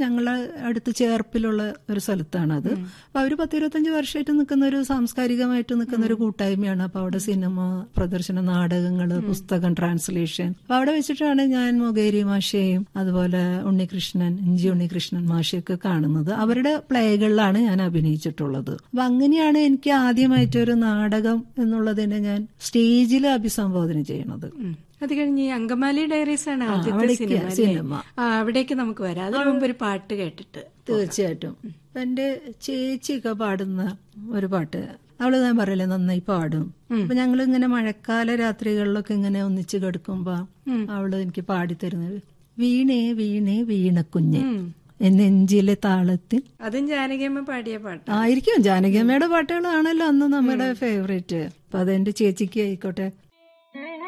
ഞങ്ങളെ അടുത്ത് ചേർപ്പിലുള്ള ഒരു സ്ഥലത്താണ് അത് അപ്പൊ അവര് പത്തിരുപത്തഞ്ച് വർഷമായിട്ട് നിൽക്കുന്ന ഒരു സാംസ്കാരികമായിട്ട് നിൽക്കുന്ന ഒരു കൂട്ടായ്മയാണ് അപ്പൊ അവിടെ സിനിമ പ്രദർശന നാടകങ്ങള് പുസ്തകം ട്രാൻസ്ലേഷൻ അപ്പൊ അവിടെ വെച്ചിട്ടാണ് ഞാൻ മൊകേരി മാഷയെയും അതുപോലെ ഉണ്ണികൃഷ്ണൻ ഇഞ്ചി ഉണ്ണികൃഷ്ണൻ മാഷയൊക്കെ കാണുന്നത് അവരുടെ പ്ലേകളിലാണ് ഞാൻ അഭിനയിച്ചിട്ടുള്ളത് അപ്പൊ അങ്ങനെയാണ് എനിക്ക് ആദ്യമായിട്ട് ഒരു നാടകം എന്നുള്ളതിനെ ഞാൻ സ്റ്റേജിൽ അഭിസംബോധന ചെയ്യണത് ഉം. അത് കഴിഞ്ഞ് ഈ അങ്കമാലി ഡയറീസ് ആണ് ആദ്യത്തെ അവിടേക്ക് സിനിമ അല്ലേ? സിനിമ. ആ അവിടേക്ക് നമുക്ക് വരാം അതിനു മുമ്പ് ഒരു പാട്ട് കേട്ടിട്ട് തീർച്ചയായിട്ടും അപ്പൊ എന്റെ ചേച്ചിയൊക്കെ പാടുന്ന ഒരു പാട്ട് അവള് ഞാൻ പറയില്ലേ നന്നായി പാടും അപ്പൊ ഞങ്ങൾ ഇങ്ങനെ മഴക്കാല രാത്രികളിലൊക്കെ ഇങ്ങനെ ഒന്നിച്ച് കിടക്കുമ്പോ അവള് എനിക്ക് പാടിത്തരുന്നത് വീണേ വീണേ വീണക്കുഞ്ഞ് നെഞ്ചിലെ താളത്തിൽ അതും ജാനകിയമ്മ പാടിയ പാട്ട് ആയിരിക്കും ജാനകിയമ്മയുടെ പാട്ടുകളാണല്ലോ അന്ന് നമ്മുടെ ഫേവറേറ്റ് അപ്പൊ അതെന്റെ ചേച്ചിക്ക് ആയിക്കോട്ടെ